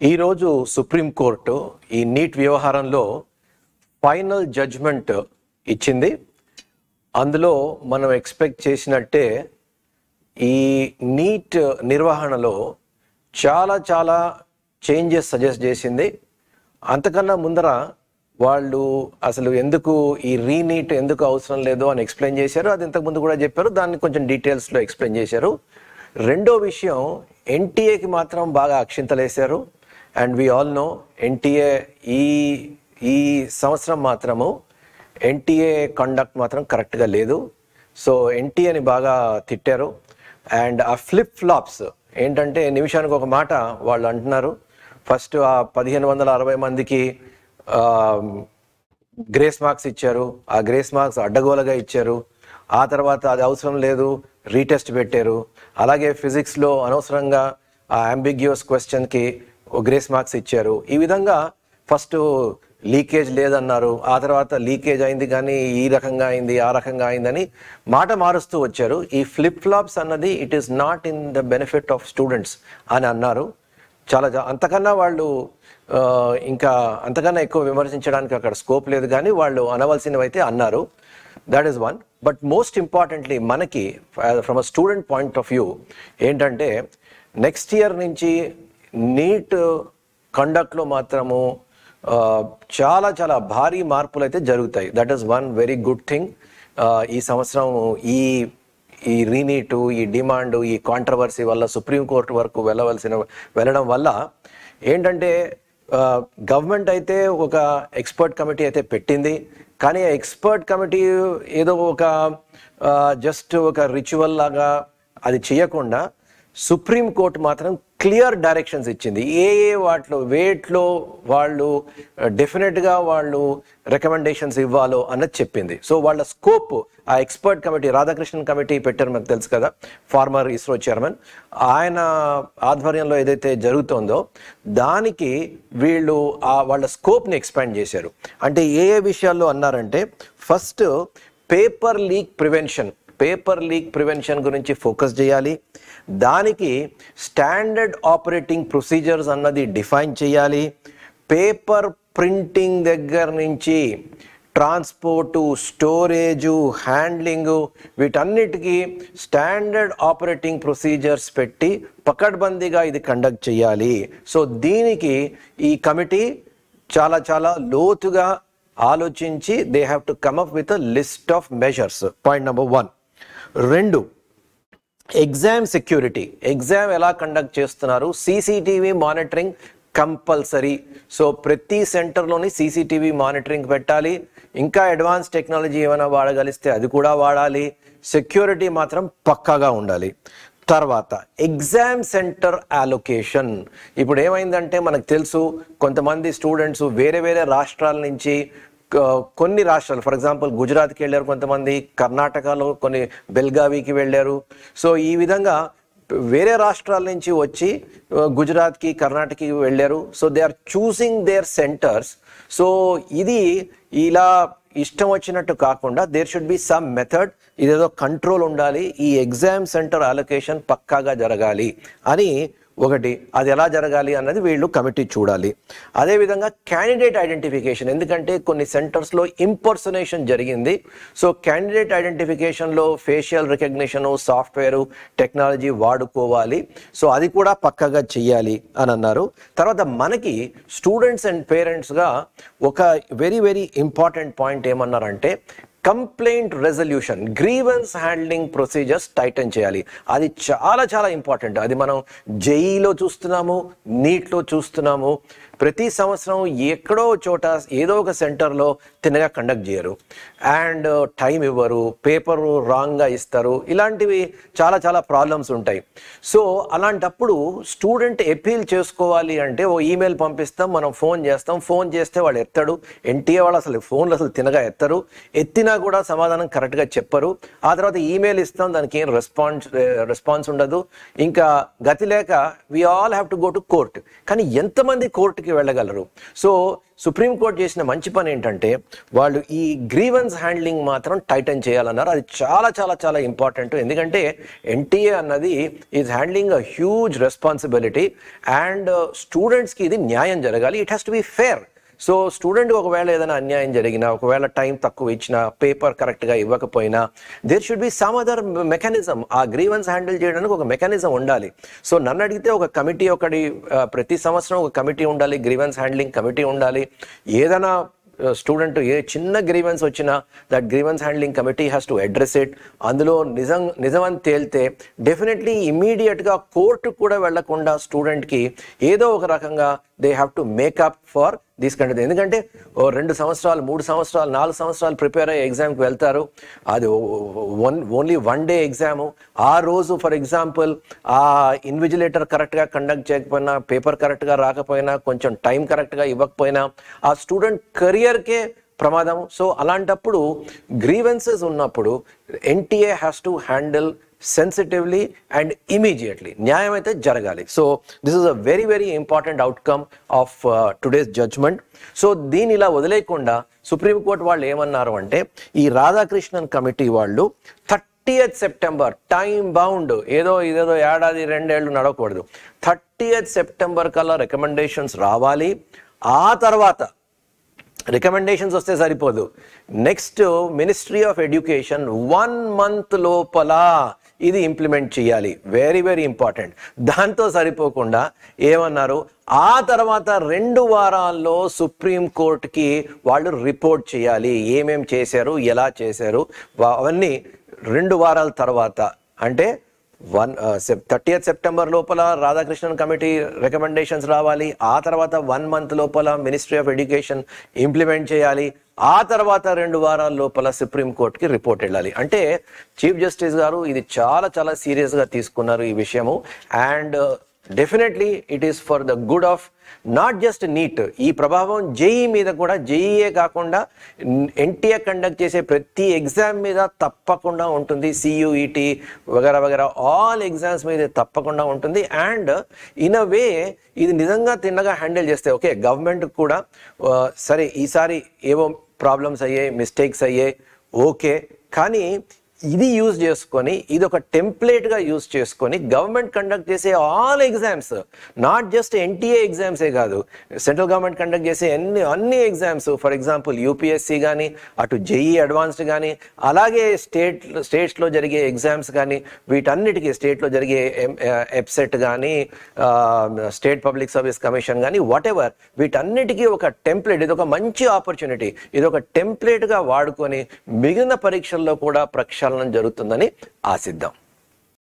ఈరోజు సుప్రీంకోర్టు ఈ నీట్ వ్యవహారంలో ఫైనల్ జడ్జ్మెంట్ ఇచ్చింది అందులో మనం ఎక్స్పెక్ట్ చేసినట్టే ఈ నీట్ నిర్వహణలో చాలా చాలా చేంజెస్ సజెస్ట్ చేసింది అంతకన్నా ముందర వాళ్ళు అసలు ఎందుకు ఈ రీనీట్ ఎందుకు అవసరం లేదు అని ఎక్స్ప్లెయిన్ చేశారు అది ఇంతకు ముందు కూడా చెప్పారు దాన్ని కొంచెం డీటెయిల్స్లో ఎక్స్ప్లెయిన్ చేశారు రెండో విషయం ఎన్టీఏకి మాత్రం బాగా అక్షింతలేశారు and we all know NTA ఈ ఈ సంవత్సరం మాత్రము ఎన్టీఏ కండక్ట్ మాత్రం కరెక్ట్గా లేదు సో ఎన్టీఏని బాగా తిట్టారు అండ్ ఆ ఫ్లిప్ ఫ్లాప్స్ ఏంటంటే నిమిషానికి ఒక మాట వాళ్ళు అంటున్నారు ఫస్ట్ ఆ పదిహేను వందల అరవై మందికి గ్రేస్ మార్క్స్ ఇచ్చారు ఆ గ్రేస్ మార్క్స్ అడ్డగోలుగా ఇచ్చారు ఆ తర్వాత అది అవసరం లేదు రీటెస్ట్ పెట్టారు అలాగే ఫిజిక్స్లో అనవసరంగా ఆ అంబిగ్యూస్ క్వశ్చన్కి గ్రేస్ మార్క్స్ ఇచ్చారు ఈ విధంగా ఫస్ట్ లీకేజ్ లేదన్నారు ఆ తర్వాత లీకేజ్ అయింది కానీ ఈ రకంగా అయింది ఆ రకంగా అయిందని మాట మారుస్తూ వచ్చారు ఈ ఫ్లిప్ ఫ్లాప్స్ అన్నది it is not in the benefit of students అని అన్నారు చాలా జా- అంతకన్నా వాళ్ళు ఆ, ఇంకా అంతకన్నా ఎక్కువ విమర్శించడానికి అక్కడ స్కోప్ లేదు కానీ వాళ్ళు అనవలసినవి అయితే అన్నారు that is one but most importantly మనకి from a student point of view ఏంటంటే నెక్స్ట్ ఇయర్ నుంచి నీట్ కండక్ట్లో మాత్రము ఆ, చాలా చాలా భారీ మార్పులు అయితే జరుగుతాయి that is one very good thing ఈ సంవత్సరం ఈ ఈ రీనీటు ఈ డిమాండ్ ఈ కాంట్రవర్సీ వల్ల సుప్రీంకోర్టు వరకు వెళ్ళవలసిన వెళ్ళడం వల్ల ఏంటంటే గవర్నమెంట్ అయితే ఒక ఎక్స్పర్ట్ కమిటీ అయితే పెట్టింది కానీ ఆ ఎక్స్పర్ట్ కమిటీ ఏదో ఒక జస్ట్ ఒక రిచువల్ లాగా అది చేయకుండా సుప్రీం కోర్టు మాత్రం క్లియర్ డైరెక్షన్స్ ఇచ్చింది ఏ ఏ వాటిలో వేట్లో వాళ్ళు డెఫినెట్గా వాళ్ళు రికమెండేషన్స్ ఇవ్వాలో అన్నది చెప్పింది సో వాళ్ళ స్కోప్ ఆ ఎక్స్పర్ట్ కమిటీ రాధాకృష్ణన్ కమిటీ పెట్టారు మనకు తెలుసు కదా ఫార్మర్ ఇస్రో చైర్మన్ ఆయన ఆధ్వర్యంలో ఏదైతే జరుగుతోందో దానికి వీళ్ళు ఆ వాళ్ళ స్కోప్ని ఎక్స్పాండ్ చేశారు అంటే ఏ ఏ విషయాల్లో అన్నారంటే first paper leak prevention paper leak prevention గురించి ఫోకస్ చేయాలి దానికి స్టాండర్డ్ ఆపరేటింగ్ ప్రొసీజర్స్ అన్నది డిఫైన్ చేయాలి పేపర్ ప్రింటింగ్ దగ్గర నుంచి ట్రాన్స్పోర్టు స్టోరేజు హ్యాండ్లింగు వీటన్నిటికీ స్టాండర్డ్ ఆపరేటింగ్ ప్రొసీజర్స్ పెట్టి పకడ్బందీగా ఇది కండక్ట్ చేయాలి సో దీనికి ఈ కమిటీ చాలా చాలా లోతుగా ఆలోచించి they have to come up with list of measures point number one రెండు ఎగ్జామ్ సెక్యూరిటీ ఎగ్జామ్ ఎలా కండక్ట్ చేస్తున్నారు సీసీటీవీ మానిటరింగ్ కంపల్సరీ సో ప్రతి సెంటర్లోని సీసీటీవీ మానిటరింగ్ పెట్టాలి ఇంకా అడ్వాన్స్ టెక్నాలజీ ఏమైనా వాడగలిస్తే అది కూడా వాడాలి సెక్యూరిటీ మాత్రం పక్కాగా ఉండాలి తర్వాత ఎగ్జామ్ సెంటర్ అలొకేషన్ ఇప్పుడు ఏమైందంటే మనకు తెలుసు కొంతమంది స్టూడెంట్స్ వేరే వేరే రాష్ట్రాల నుంచి క- కొన్ని రాష్ట్రాలు ఫర్ ఎగ్జాంపుల్ గుజరాత్కి వెళ్ళారు కొంతమంది కర్ణాటకలో కొన్ని బెల్గావీకి వెళ్ళారు సో ఈ విధంగా వేరే రాష్ట్రాల నుంచి వచ్చి ఆ, గుజరాత్కి కర్ణాటకకి వెళ్ళారు so they are choosing their centres so ఇది ఇలా ఇష్టం వచ్చినట్టు కాకుండా there should be some method ఇదేదో కంట్రోల్ ఉండాలి ఈ ఎగ్జామ్ సెంటర్ అలొకేషన్ పక్కాగా జరగాలి అని ఒకటి అది ఎలా జరగాలి అన్నది వీళ్ళు కమిటీ చూడాలి అదేవిధంగా క్యాండిడేట్ ఐడెంటిఫికేషన్ ఎందుకంటే కొన్ని సెంటర్స్లో ఇంపర్సనేషన్ జరిగింది సో క్యాండిడేట్ ఐడెంటిఫికేషన్లో ఫేషియల్ రికగ్నిషన్ సాఫ్ట్వేర్ టెక్నాలజీ వాడుకోవాలి సో అది కూడా పక్కగా చెయ్యాలి అని అన్నారు తర్వాత మనకి స్టూడెంట్స్ అండ్ పేరెంట్స్గా ఒక వెరీ వెరీ ఇంపార్టెంట్ పాయింట్ ఏమన్నారంటే complaint resolution grievance handling procedures tighten చేయాలి అది చాలా చాలా ఇంపార్టెంట్ అది మనం జేఈలో చూస్తున్నాము నీట్లో చూస్తున్నాము ప్రతి సంవత్సరం ఎక్కడో చోట ఏదో ఒక సెంటర్లో తిన్నగా కండక్ట్ చేయరు అండ్ టైం ఇవ్వరు పేపర్ రాంగ్గా ఇస్తారు ఇలాంటివి చాలా చాలా ప్రాబ్లమ్స్ ఉంటాయి సో అలాంటప్పుడు స్టూడెంట్ అపీల్ చేసుకోవాలి అంటే ఓ ఈమెయిల్ పంపిస్తాం మనం ఫోన్ చేస్తాం ఫోన్ చేస్తే వాడు ఎత్తాడు ఎన్టీఏ వాళ్ళు అసలు ఫోన్లు అసలు తినగా ఎత్తరు ఎత్తినా కూడా సమాధానం కరెక్ట్గా చెప్పరు ఆ తర్వాత ఈమెయిల్ ఇస్తాం దానికి ఏం రెస్పాన్స్ రెస్పాన్స్ ఉండదు ఇంకా గతి లేక we all have to go to court కానీ ఎంతమంది కోర్టుకి వెళ్ళగలరు సో సుప్రీంకోర్టు చేసిన మంచి పని ఏంటంటే వాళ్ళు ఈ గ్రీవెన్స్ హ్యాండ్లింగ్ మాత్రం టైటన్ చేయాలన్నారు అది చాలా చాలా చాలా ఇంపార్టెంట్ ఎందుకంటే ఎన్టీఏ అన్నది is handling a huge responsibility and స్టూడెంట్స్కి ఇది న్యాయం జరగాలి it has to be fair so student ఒకవేళ ఏదైనా అన్యాయం జరిగినా ఒకవేళ టైం తక్కువ ఇచ్చినా పేపర్ కరెక్ట్గా ఇవ్వకపోయినా there should be some other mechanism ఆ గ్రీవెన్స్ హ్యాండిల్ చేయడానికి ఒక మెకానిజం ఉండాలి సో నన్ను అడిగితే ఒక కమిటీ ఒకటి ఆ, ప్రతి సంవత్సరం ఒక కమిటీ ఉండాలి గ్రీవెన్స్ హ్యాండ్లింగ్ కమిటీ ఉండాలి ఏదైనా స్టూడెంట్ ఏ చిన్న గ్రీవెన్స్ వచ్చినా that grievance handling committee has to address it అందులో నిజం నిజమని తేలితే డెఫినెట్లీ ఇమీడియట్గా కోర్టు కూడా వెళ్లకుండా స్టూడెంట్కి ఏదో ఒక రకంగా they have to make up for these కంటే ఎందుకంటే ఓ రెండు సంవత్సరాలు మూడు సంవత్సరాలు నాలుగు సంవత్సరాలు ప్రిపేర్ అయ్యే ఎగ్జామ్కి వెళ్తారు అది one only one day exam ఆ రోజు ఫర్ ఎగ్జాంపుల్ ఆ ఇన్విజిలేటర్ కరెక్ట్గా కండక్ట్ చేయకపోయినా పేపర్ కరెక్ట్గా రాకపోయినా కొంచెం టైం కరెక్ట్గా ఇవ్వకపోయినా ఆ స్టూడెంట్ కెరియర్కే ప్రమాదం సో అలాంటప్పుడు గ్రీవెన్సెస్ ఉన్నప్పుడు NTA has to handle sensitively and immediately న్యాయం అయితే జరగాలి so this is a very very important outcome of today's judgement so దీని ఇలా వదిలేయకుండా సుప్రీంకోర్టు వాళ్ళు ఏమన్నారు అంటే ఈ రాధాకృష్ణన్ కమిటీ వాళ్ళు థర్టీయత్ సెప్టెంబర్ టైం బౌండ్ ఏదో ఇదేదో ఏడాది రెండేళ్లు నడవకూడదు థర్టీయత్ సెప్టెంబర్ కల్లా రికమెండేషన్స్ రావాలి ఆ తర్వాత రికమెండేషన్స్ వస్తే సరిపోదు next ministry of education one month లోపల ఇది ఇంప్లిమెంట్ చేయాలి వెరీ వెరీ ఇంపార్టెంట్ దాంతో సరిపోకుండా ఏమన్నారు ఆ తర్వాత రెండు వారాల్లో సుప్రీం కోర్టుకి వాళ్ళు రిపోర్ట్ చేయాలి ఏమేం చేశారు ఎలా చేశారు వా- అవన్నీ రెండు వారాల తర్వాత అంటే వన్ థర్టీయత్ సెప్టెంబర్ లోపల రాధాకృష్ణన్ కమిటీ రికమెండేషన్స్ రావాలి ఆ తర్వాత వన్ మంత్ లోపల మినిస్ట్రీ ఆఫ్ ఎడ్యుకేషన్ ఇంప్లిమెంట్ చేయాలి ఆ తర్వాత రెండు వారాల లోపల సుప్రీం కోర్టుకి రిపోర్ట్ వెళ్ళాలి అంటే చీఫ్ జస్టిస్ గారు ఇది చాలా చాలా సీరియస్గా తీసుకున్నారు ఈ విషయము and definitely it is for the good of not just NEET ఈ ప్రభావం జేఈ మీద కూడా జేఈఏ కాకుండా ఎన్టీఏ కండక్ట్ చేసే ప్రతి ఎగ్జామ్ మీద తప్పకుండా ఉంటుంది సియుఈటి వగేరా వగేరా ఆల్ ఎగ్జామ్స్ మీద తప్పకుండా ఉంటుంది అండ్ ఇన్ అ వే ఇది నిజంగా తిన్నగా హ్యాండిల్ చేస్తే ఓకే గవర్నమెంట్ కూడా ఆ, సరే ఈసారి ఏవో ప్రాబ్లమ్స్ అయ్యాయి మిస్టేక్స్ అయ్యాయి ఓకే కానీ ఇది యూజ్ చేసుకొని ఇది ఒక టెంప్లేట్గా యూజ్ చేసుకొని గవర్నమెంట్ కండక్ట్ చేసే all exams not just NTA ఎగ్జామ్సే కాదు సెంట్రల్ గవర్నమెంట్ కండక్ట్ చేసే అన్ని అన్ని ఎగ్జామ్స్ ఫర్ ఎగ్జాంపుల్ యూపీఎస్సీ కానీ అటు జేఈ అడ్వాన్స్డ్ కానీ అలాగే స్టేట్ స్టేట్స్లో జరిగే ఎగ్జామ్స్ కానీ వీటన్నిటికీ స్టేట్లో జరిగే ఎప్సెట్ కానీ స్టేట్ పబ్లిక్ సర్వీస్ కమిషన్ కానీ వాట్ ఎవర్ వీటన్నిటికీ ఒక టెంప్లెట్ ఇది ఒక మంచి ఆపర్చునిటీ ఇది ఒక టెంప్లెట్గా వాడుకొని మిగిలిన పరీక్షల్లో కూడా ప్రక్షాళన జరుగుతుందని ఆశిద్దాం